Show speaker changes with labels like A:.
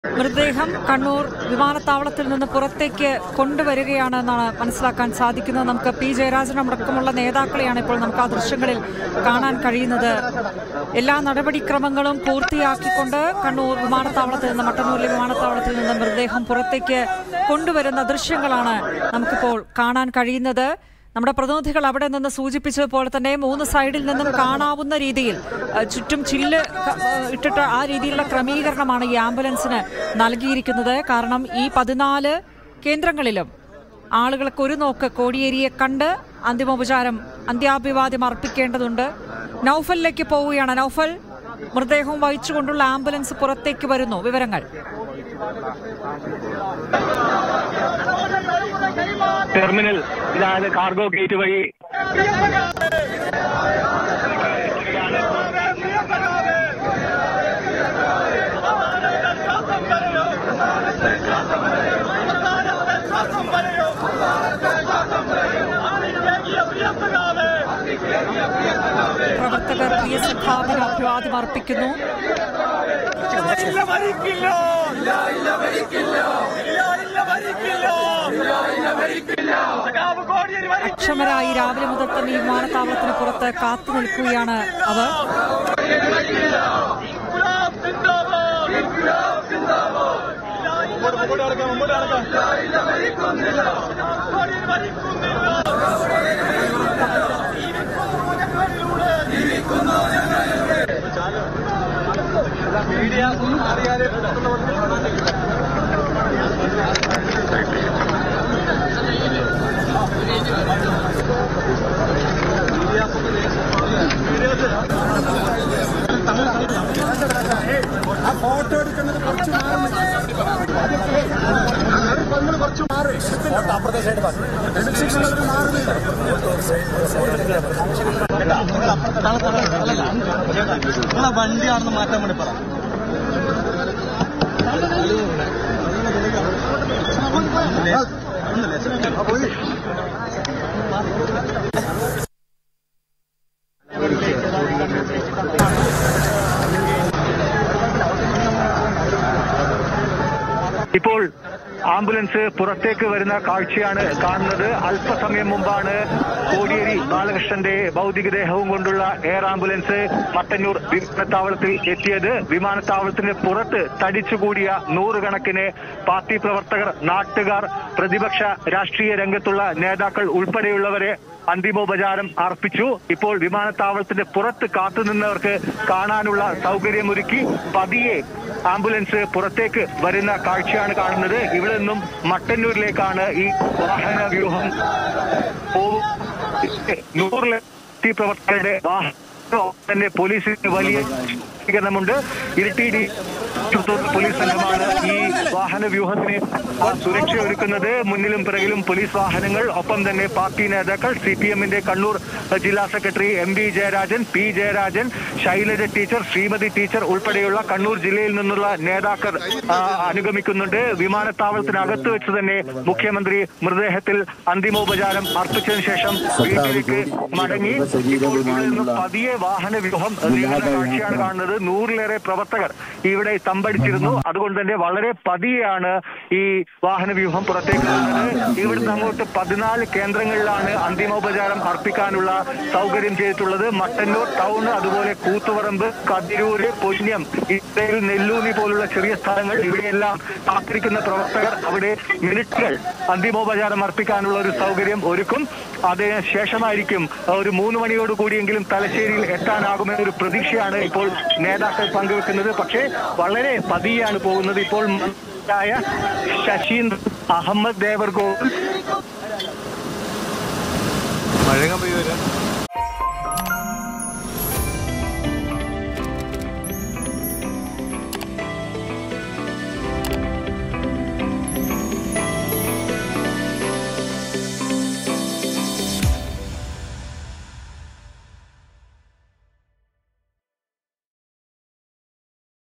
A: മൃതദേഹം കണ്ണൂർ വിമാനത്താവളത്തിൽ നിന്ന് പുറത്തേക്ക് കൊണ്ടുവരികയാണെന്നാണ് മനസ്സിലാക്കാൻ സാധിക്കുന്നത് നമുക്ക് പി ജയരാജൻ അടക്കമുള്ള നേതാക്കളെയാണ് ഇപ്പോൾ നമുക്ക് ആ ദൃശ്യങ്ങളിൽ കാണാൻ കഴിയുന്നത് എല്ലാ നടപടിക്രമങ്ങളും പൂർത്തിയാക്കിക്കൊണ്ട് കണ്ണൂർ വിമാനത്താവളത്തിൽ നിന്ന് മട്ടന്നൂരിലെ വിമാനത്താവളത്തിൽ നിന്ന് മൃതദേഹം പുറത്തേക്ക് കൊണ്ടുവരുന്ന ദൃശ്യങ്ങളാണ് നമുക്കിപ്പോൾ കാണാൻ കഴിയുന്നത് നമ്മുടെ പ്രതിനിധികൾ അവിടെ നിന്ന് സൂചിപ്പിച്ചതുപോലെ തന്നെ മൂന്ന് സൈഡിൽ നിന്നും കാണാവുന്ന രീതിയിൽ അഹ് ചുറ്റും ചില്ല് ക- അഹ് ഇട്ടിട്ട് ആ രീതിയിലുള്ള ക്രമീകരണമാണ് ഈ ആംബുലൻസിന് നൽകിയിരിക്കുന്നത് കാരണം ഈ പതിനാല് കേന്ദ്രങ്ങളിലും ആളുകൾക്ക് ഒരു നോക്ക് കോടിയേരിയെ കണ്ട് അന്തിമോപചാരം അന്ത്യാഭിവാദ്യം അർപ്പിക്കേണ്ടതുണ്ട് നൗഫലിലേക്ക് പോവുകയാണ് നൗഫൽ മൃതദേഹവും വഹിച്ചുകൊണ്ടുള്ള ആംബുലൻസ് പുറത്തേക്ക് വരുന്നു വിവരങ്ങൾ
B: ടെർമിനൽ ഇതാണ് കാർഗോ ഗേറ്റ് വഴി
A: പ്രവർത്തകർ പ്രിയ സഖാവിന് അഭിവാദ്യം അർപ്പിക്കുന്നു
C: ഇല്ല ഭരിക്കില്ല ഇല്ല ഇല്ല ഭരിക്കില്ല ഇല്ല ഇല്ല ഭരിക്കില്ല സഖാവ് കോടിയേരി ഭരിക്കില്ല
A: അക്ഷമരായി രാവിലെ മുതൽ തന്നെ ഈ വിമാനത്താവളത്തിന് പുറത്ത് കാത്തു നിൽക്കുകയാണ് അവർ
C: ഇൻക്ലാബ് സിന്ദാബാദ് ഇൻക്ലാബ് സിന്ദാബാദ് മുമ്പോട്ട് നടക്കാം മുമ്പോട്ട് നടക്കാം ഇല്ല ഭരിക്കുന്നില്ല കോടിയേരി ഭരിക്കുന്നില്ല മീഡിയ അറിയാതെ നിങ്ങളെ വണ്ടിയാണെന്ന് മാറ്റാൻ വേണ്ടി പറ
B: ഇപ്പോൾ ആംബുലൻസ് പുറത്തേക്ക് വരുന്ന കാഴ്ചയാണ് കാണുന്നത് അല്പസമയം മുമ്പാണ് കോടിയേരി ബാലകൃഷ്ണന്റെ ഭൗതികദേഹവും കൊണ്ടുള്ള എയർ ആംബുലൻസ് മട്ടന്നൂർ വിമാനത്താവളത്തിൽ എത്തിയത് വിമാനത്താവളത്തിന് പുറത്ത് തടിച്ചുകൂടിയ നൂറുകണക്കിന് പാർട്ടി പ്രവർത്തകർ നാട്ടുകാർ പ്രതിപക്ഷ രാഷ്ട്രീയ രംഗത്തുള്ള നേതാക്കൾ ഉൾപ്പെടെയുള്ളവരെ അന്തിമോപചാരം അർപ്പിച്ചു ഇപ്പോൾ വിമാനത്താവളത്തിന്റെ പുറത്ത് കാത്തുനിന്നവർക്ക് കാണാനുള്ള സൗകര്യമൊരുക്കി പതിയെ ആംബുലൻസ് പുറത്തേക്ക് വരുന്ന കാഴ്ചയാണ് കാണുന്നത് ഇവിടെ നിന്നും മട്ടന്നൂരിലേക്കാണ് ഈ വാഹന വ്യൂഹം പോകും നൂറിലെത്തി പ്രവർത്തകരുടെ വാഹനം തന്നെ പോലീസിന് വലിയ സ്വീകരണമുണ്ട് ഇരിട്ടി ഡി പോലീസ് സംഘമാണ് ഈ വാഹന വ്യൂഹത്തിന് സുരക്ഷ ഒരുക്കുന്നത് മുന്നിലും പിറകിലും പോലീസ് വാഹനങ്ങൾ ഒപ്പം തന്നെ പാർട്ടി നേതാക്കൾ സി പി എമ്മിന്റെ കണ്ണൂർ ജില്ലാ secretary M V Jayarajan P Jayarajan Shailaja teacher Sreemathi teacher ഉൾപ്പെടെയുള്ള കണ്ണൂർ ജില്ലയിൽ നിന്നുള്ള നേതാക്കൾ ആ, അനുഗമിക്കുന്നുണ്ട് വിമാനത്താവളത്തിനകത്ത് വെച്ച് തന്നെ മുഖ്യമന്ത്രി മൃതദേഹത്തിൽ അന്തിമോപചാരം അർപ്പിച്ചതിന് ശേഷം വീട്ടിലേക്ക് മടങ്ങി ഇപ്പോൾ ഇവിടെ നിന്ന് പതിയെ വാഹന വ്യൂഹം നീങ്ങുന്ന കാഴ്ചയാണ് കാണുന്നത് നൂറിലേറെ പ്രവർത്തകർ ഇവിടെ തമ്പടിച്ചിരുന്നു അതുകൊണ്ട് തന്നെ വളരെ പതിയെയാണ് ഈ വാഹന വ്യൂഹം പുറത്തേക്ക് വരുന്നത് ഇവിടുന്ന് അങ്ങോട്ട് പതിനാല് കേന്ദ്രങ്ങളിലാണ് അന്തിമോപചാരം അർപ്പിക്കാനുള്ള സൗകര്യം ചെയ്തിട്ടുള്ളത് മട്ടന്നൂർ ടൗൺ അതുപോലെ കൂത്തുപറമ്പ് കതിരൂര് പൊന്നം ഇത്രയിൽ നെല്ലൂന്നി പോലുള്ള ചെറിയ സ്ഥലങ്ങൾ ഇവിടെയെല്ലാം കാത്തിരിക്കുന്ന പ്രവർത്തകർ അവിടെ മിനിറ്റുകൾ അന്തിമോപചാരം അർപ്പിക്കാനുള്ള ഒരു സൗകര്യം ഒരുക്കും അതിന് ശേഷമായിരിക്കും ഒരു മൂന്ന് മണിയോട് കൂടിയെങ്കിലും തലശ്ശേരിയിൽ എത്താനാകുമെന്നൊരു പ്രതീക്ഷയാണ് ഇപ്പോൾ നേതാക്കൾ പങ്കുവെക്കുന്നത് പക്ഷേ വളരെ പതിയാണ് പോകുന്നത് ഇപ്പോൾ മന്ത്രിയായ ശശീന്ദ്ര അഹമ്മദ് ദേവർഗോൾ
D: മഴ പെയ്യുവരാ